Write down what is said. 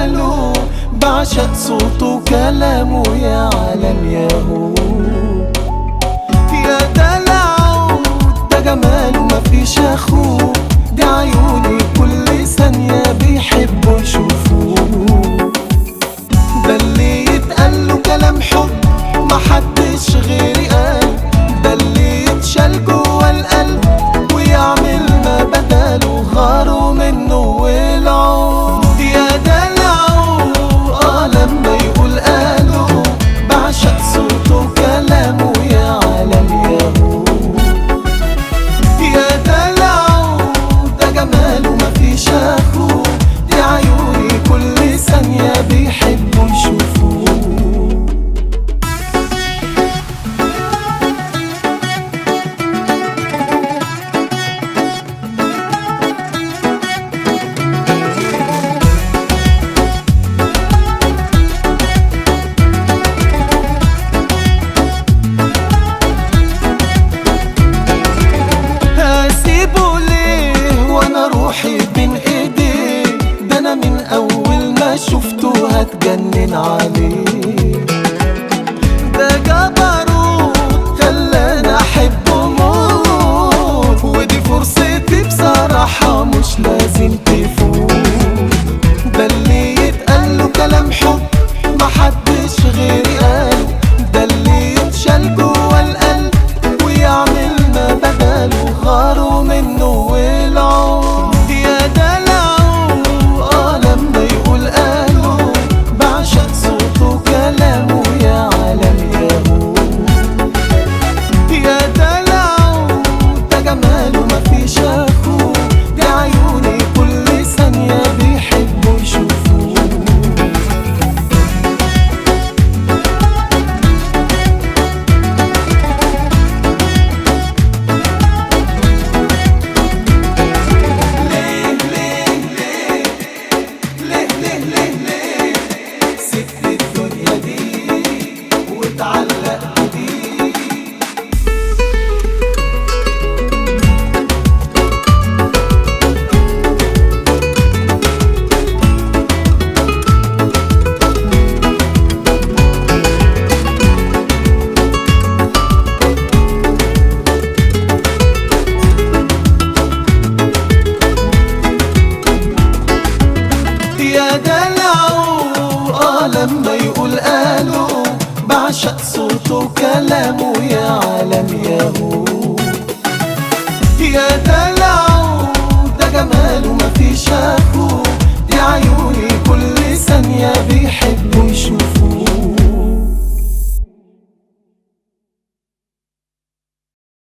قالوا بعشق صوته وكلامه يا عالم ياهو يا دلعه ده جماله مفيش اخوه دي عيوني كل ثانية بيحبوا يشوفوه ده اللي يتقال له كلام حب محدش غيري قال ده اللي يتشال جوا القلب ويعمل ما بداله غاروا منه والعود يا دلعه اه لما يقول قالوا بعشق صوته وكلامه يا عالم ياهو يا دلعه ده جماله مفيش اخوه دي عيوني كل ثانية بيحبوا يشوفوه هسيبه ليه وانا روحي بين ايديه ده انا من اول ما شفته هتجنن عليه ده جبروت خلاني احبه موت ودي فرصتي بصراحة مش لازم تفوت ده اللي يتقال له كلام حب محدش غيري قال ده اللي يتشال جوا القلب ويعمل ما بداله غاروا منه والعود يا دلعه اه لما يقول قالوا بعشق صوته وكلامه يا عالم ياهو يا دلعه ده جماله مفيش اخوه دي عيوني كل ثانية بيحبوا يشوفوه ليه ليه ليه ليه ليه ليه ليه سبت الدنيا دي واتعلقت بيه يا دلعه اه لما يقول قالوا بعشق صوته وكلامه يا عالم ياهو يا دلعه